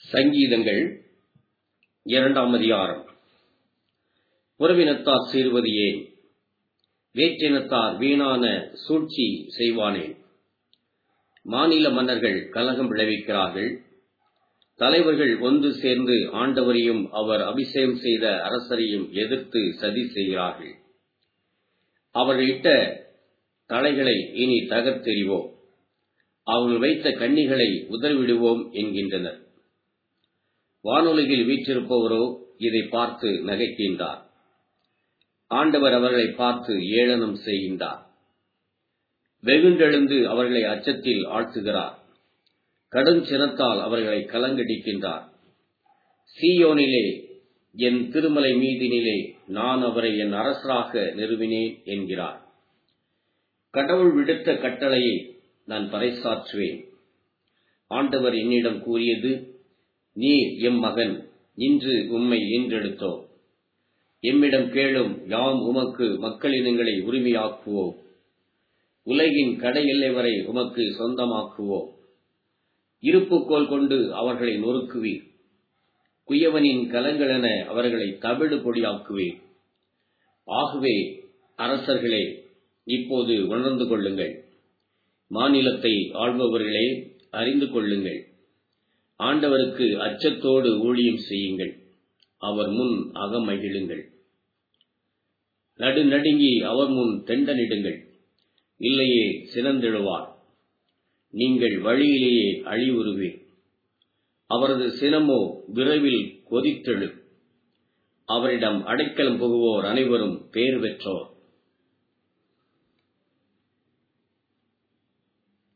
சங்கீதங்கள் இரண்டாம் அதிகாரம் உறவினத்தார் சேருவது ஏன் வேற்றினத்தார் வீணான சூழ்ச்சி செய்வானேன் மாநில மன்னர்கள் கலகம் விளைவிக்கிறார்கள் தலைவர்கள் ஒன்று சேர்ந்து ஆண்டவரையும் அவர் அபிஷேகம் செய்த அரசரையும் எதிர்த்து சதி செய்கிறார்கள் அவர்கள் இட்ட தலைகளை இனி தகர்த்தெறிவோம் அவர்கள் வைத்த கண்ணிகளை உதறிவிடுவோம் என்கின்றனர் வானொலியில் வீற்றிருப்பவரோ இதை பார்த்து நகைக்கின்றார் ஆண்டவர் அவர்களை பார்த்து ஏளனம் செய்கின்றார் வெகுண்டெழுந்து அவர்களை அச்சத்தில் ஆழ்த்துகிறார் கடும் சினத்தால் அவர்களை கலங்கடிக்கின்றார் சீயோனிலே என் திருமலை மீதினிலே நான் அவரை என் அரசராக நிறுவினேன் என்கிறார் கடவுள் விடுத்த கட்டளையை நான் பறைசாற்றுவேன் ஆண்டவர் என்னிடம் கூறியது நீர் எம் மகன் இன்று உம்மை ஈன்றெடுத்தோம் எம்மிடம் கேளும் யாம் உமக்கு மக்களினங்களை உரிமையாக்குவோம் உலகின் கடை எல்லை வரை உமக்கு சொந்தமாக்குவோம் இருப்புக்கோல் கொண்டு அவர்களை நொறுக்குவீர் குயவனின் கலங்களென அவர்களை தவிடு பொடியாக்குவீர் ஆகவே அரசர்களே இப்போது உணர்ந்து கொள்ளுங்கள் மாநிலத்தை ஆள்பவர்களே அறிந்து கொள்ளுங்கள் ஆண்டவருக்கு அச்சத்தோடு ஊழியம் செய்யுங்கள் அவர் முன் அகமகிழுங்கள் நடுநடுங்கி அவர் முன் தெண்டனிடுங்கள் இல்லையே சினந்தெழுவார் நீங்கள் வழியிலேயே அழிவுறுவீர் அவரது சினமோ விரைவில் கொதித்தெழு அவரிடம் அடைக்கலம் புகுவோர் அனைவரும் பேர் பெற்றோர்